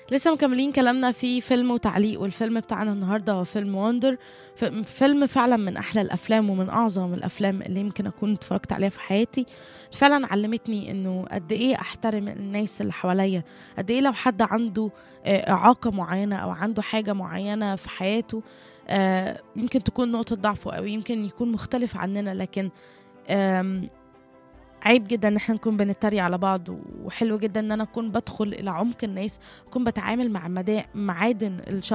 لسه مكملين كلامنا في فيلم وتعليق والفيلم بتاعنا النهارده هو فيلم وندر فيلم فعلا من احلى الافلام ومن اعظم الافلام اللي يمكن اكون اتفرجت عليها في حياتي فعلا علمتني انه قد ايه احترم الناس اللي حواليا قد ايه لو حد عنده اعاقه معينه او عنده حاجه معينه في حياته يمكن تكون نقطه ضعفه او يمكن يكون مختلف عننا لكن عيب جدا ان احنا نكون بنتريق على بعض وحلو جدا ان انا اكون بدخل الى عمق الناس اكون بتعامل مع معادن الشخص